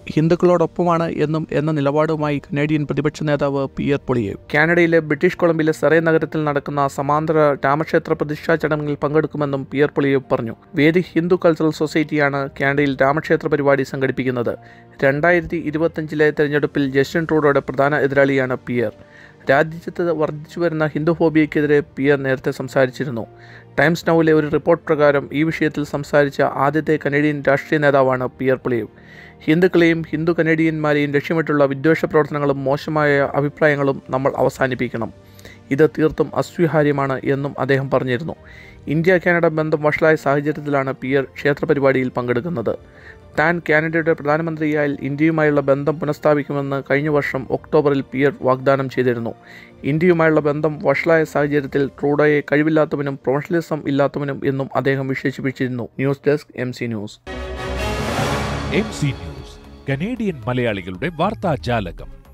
ഹിന്ദുക്കളോടൊപ്പമാണ് എന്നും എന്ന നിലപാടുമായി കനേഡിയൻ പ്രതിപക്ഷ നേതാവ് പിയർ പൊളിയേവ് കാനഡയിലെ ബ്രിട്ടീഷ് കൊളംബിലെ സെറേ നഗരത്തിൽ നടക്കുന്ന സമാന്തര രാമക്ഷേത്ര പ്രതിഷ്ഠാ ചടങ്ങിൽ പങ്കെടുക്കുമെന്നും പിയർ പൊളിയേവ് പറഞ്ഞു വേദിക് ഹിന്ദു കൾച്ചറൽ സൊസൈറ്റിയാണ് കാനഡയിൽ രാമക്ഷേത്ര പരിപാടി സംഘടിപ്പിക്കുന്നത് രണ്ടായിരത്തി ഇരുപത്തഞ്ചിലെ തെരഞ്ഞെടുപ്പിൽ ജസ്റ്റിൻ ട്രൂഡോയുടെ പ്രധാന എതിരാളിയാണ് പിയർ രാജ്യത്ത് വർദ്ധിച്ചു വരുന്ന ഹിന്ദു ഫോബിയയ്ക്കെതിരെ പിയർ നേരത്തെ സംസാരിച്ചിരുന്നു ടൈംസ് നൗവിലെ ഒരു റിപ്പോർട്ട് പ്രകാരം ഈ വിഷയത്തിൽ സംസാരിച്ച ആദ്യത്തെ കനേഡിയൻ രാഷ്ട്രീയ നേതാവാണ് പിയർ പ്ലേവ് ഹിന്ദുക്കളെയും ഹിന്ദു കനേഡിയന്മാരെയും ലക്ഷ്യമിട്ടുള്ള വിദ്വേഷ പ്രവർത്തനങ്ങളും മോശമായ അഭിപ്രായങ്ങളും നമ്മൾ അവസാനിപ്പിക്കണം ഇത് തീർത്തും അസ്വീകാര്യമാണ് എന്നും അദ്ദേഹം പറഞ്ഞിരുന്നു ഇന്ത്യ കാനഡ ബന്ധം വഷളായ സാഹചര്യത്തിലാണ് പിയർ ക്ഷേത്ര പരിപാടിയിൽ പങ്കെടുക്കുന്നത് താൻ കാനഡയുടെ പ്രധാനമന്ത്രിയായാൽ ഇന്ത്യയുമായുള്ള ബന്ധം പുനഃസ്ഥാപിക്കുമെന്ന് കഴിഞ്ഞ വർഷം ഒക്ടോബറിൽ പിയർ വാഗ്ദാനം ചെയ്തിരുന്നു ഇന്ത്യയുമായുള്ള ബന്ധം വഷളായ സാഹചര്യത്തിൽ ട്രൂഡോയെ കഴിവില്ലാത്തവനും പ്രൊഫഷണലിസം ഇല്ലാത്തവനും എന്നും അദ്ദേഹം വിശേഷിപ്പിച്ചിരുന്നു news desk M C news M C news Canadian മലയാളികളുടെ വാർത്താജാലകം